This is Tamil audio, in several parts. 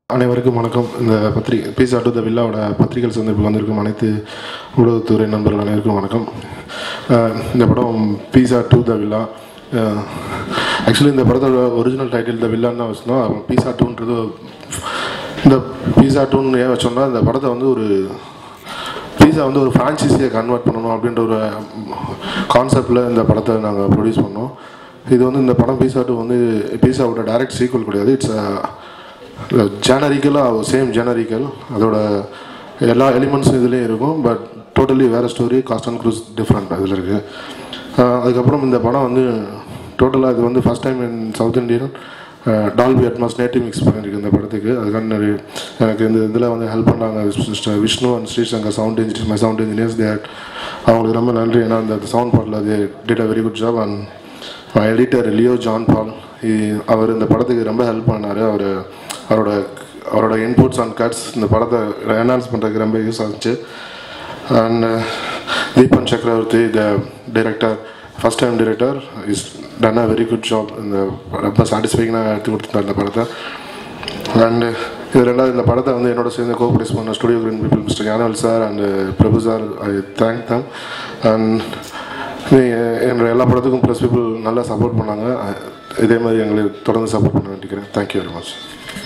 அனைவருக்கும் வணக்கம் இந்த பத்திரிகை பீஸா டு த வில்லாவோட பத்திரிகை சந்திப்பில் வந்திருக்கும் அனைத்து ஊடகத்துறை நண்பர்கள் அனைவருக்கும் வணக்கம் அஹ் இந்த படம் Pizza two the Villa actually இந்த படத்தோட ஒரிஜினல் டைட்டில் த வில்லான்னு தான் வச்சுருந்தோம் அப்புறம் பீஸா டூன்றது இந்த பீஸா டூன்னு ஏன் வச்சோம்னா இந்த படத்தை வந்து ஒரு பீஸா வந்து ஒரு ஃப்ரான்ச்சைஸியை கன்வெர்ட் பண்ணணும் அப்படின்ற ஒரு கான்செப்டில் இந்த படத்தை நாங்கள் ப்ரொடியூஸ் பண்ணோம் இது வந்து இந்த படம் பீஸா டூ வந்து பீஸாவோட டைரக்ட் சீக்குவல் கிடையாது இட்ஸ் ஜேனரிக்கலாக சேம் ஜேனரிக்கல் அதோட எல்லா எலிமெண்ட்ஸும் இதுலேயும் இருக்கும் பட் டோட்டலி வேறு story cast and crews different அதில் இருக்குது அதுக்கப்புறம் இந்த படம் வந்து டோட்டலாக இது வந்து first time in South Indian Dolby Atmos native mix பண்ணியிருக்கு இந்த படத்துக்கு அதுக்கான நிறைய எனக்கு இந்த இதில் வந்து ஹெல்ப் பண்ணாங்க mister Vishnu and Srishankar sound engineers my sound engineers that அவங்களுக்கு ரொம்ப நன்றி ஏன்னா அந்த சவுண்ட் பாட்டில் அது did a very good job and my editor Leo John Paul அவர் இந்த படத்துக்கு ரொம்ப ஹெல்ப் பண்ணார் அவர் அவரோட அவரோட இன்புட்ஸ் அண்ட் கட்ஸ் இந்த படத்தை என்ஹான்ஸ் பண்ணுறதுக்கு ரொம்ப யூஸ் ஆச்சு and Deepan Chakravarthy the director first time director is done a very good job இந்த ரொம்ப சாட்டிஸ்ஃபைங்காக எடுத்து கொடுத்துருந்தார் இந்த படத்தை அண்டு இது ரெண்டாவது இந்த படத்தை வந்து என்னோட சேர்ந்து கோ ப்ரொடியூஸ் பண்ண Studio Green people mister Gnanavel sir and Prabhu sir I thank them and என்னோட எல்லா படத்துக்கும் ப்ளஸ் பீப்புள் நல்லா சப்போர்ட் பண்ணாங்க இதே மாதிரி எங்களுக்கு தொடர்ந்து சப்போர்ட் பண்ண வேண்டிக்கிறேன் தேங்க்யூ வெரி மச்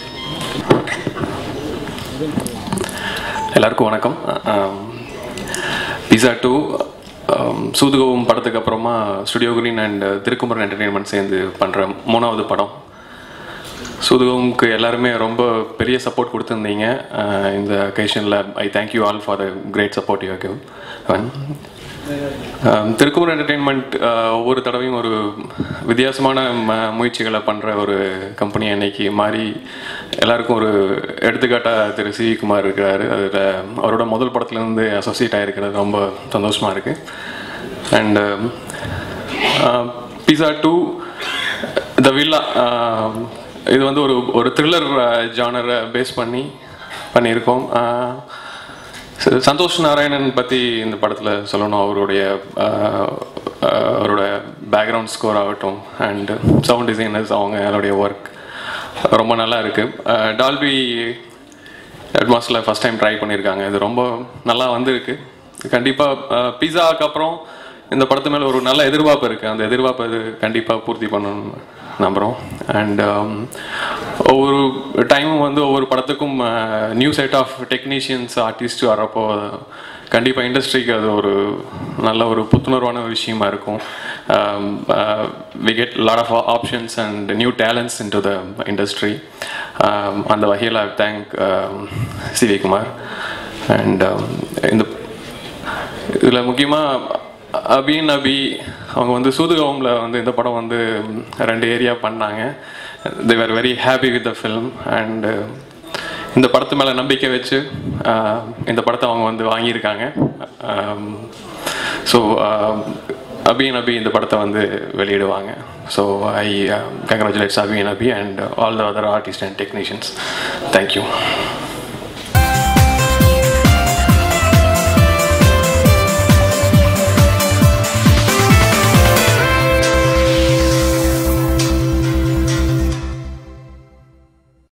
எல்லாருக்கும் வணக்கம் பிஸா டூ சூதுகவும் படத்துக்கு அப்புறமா Studio Green and Thirukumaran Entertainment சேர்ந்து பண்ணுற மூணாவது படம் சூதுகவும்க்கு எல்லாருமே ரொம்ப பெரிய சப்போர்ட் கொடுத்துருந்தீங்க அஹ் இந்த அக்கேஷனில் I thank you all for the great support you give Thirukumar Entertainment ஒவ்வொரு தடவையும் ஒரு வித்தியாசமான ம முயற்சிகளை பண்ணுற ஒரு கம்பெனி அன்னைக்கு மாறி எல்லாருக்கும் ஒரு எடுத்துக்காட்டாக திரு சி குமார் இருக்கிறாரு அதில் அவரோட முதல் படத்துலேருந்து அசோசியேட் ஆகிருக்கிறது ரொம்ப சந்தோஷமாக இருக்குது and Pizza two the Villa இது வந்து ஒரு ஒரு த்ரில்லர் ஜானரை பேஸ் பண்ணி பண்ணியிருக்கோம் ஆஹ் ச- சந்தோஷ் நாராயணன் பற்றி இந்த படத்தில் சொல்லணும் அவருடைய ஆஹ், ஆஹ், அவரோட பேக்ரவுண்ட் ஸ்கோர் ஆகட்டும் அண்ட் சவுண்ட் டிசைனர்ஸ் அவங்க அவருடைய ஒர்க் ரொம்ப நல்லா இருக்குது டால்பி அட்மாஸில் ஃபஸ்ட் டைம் ட்ரை பண்ணியிருக்காங்க இது ரொம்ப நல்லா வந்திருக்கு கண்டிப்பாக பிஸாவுக்கு அப்புறம் இந்த படத்து மேலே ஒரு நல்ல எதிர்பார்ப்பு இருக்குது அந்த எதிர்பார்ப்பை இது கண்டிப்பாக பூர்த்தி பண்ணணும்னு நம்புகிறோம் அண்ட் ஒவ்வொரு டைமும் வந்து ஒவ்வொரு படத்துக்கும் new set of technicians artist வரப்போ கண்டிப்பாக இண்டஸ்ட்ரிக்கு அது ஒரு நல்ல ஒரு புத்துணர்வான ஒரு விஷயமா இருக்கும் we get lot of options and new talents into the industry அந்த வகையில் தேங்க் சிவிகுமார் அண்ட் இந்த இதில் முக்கியமாக அபின் அபி அவங்க வந்து சூதுகவமில் வந்து இந்த படம் வந்து ரெண்டு ஏரியா பண்ணாங்க they are very happy with the film and இந்த படத்து மேலே நம்பிக்கை வச்சு ஆஹ், இந்த படத்தை அவங்க வந்து வாங்கியிருக்காங்க ஸோ அபின் அபி இந்த படத்தை வந்து வெளியிடுவாங்க so I congratulates Abin Abhi and all the other artist and technicians thank you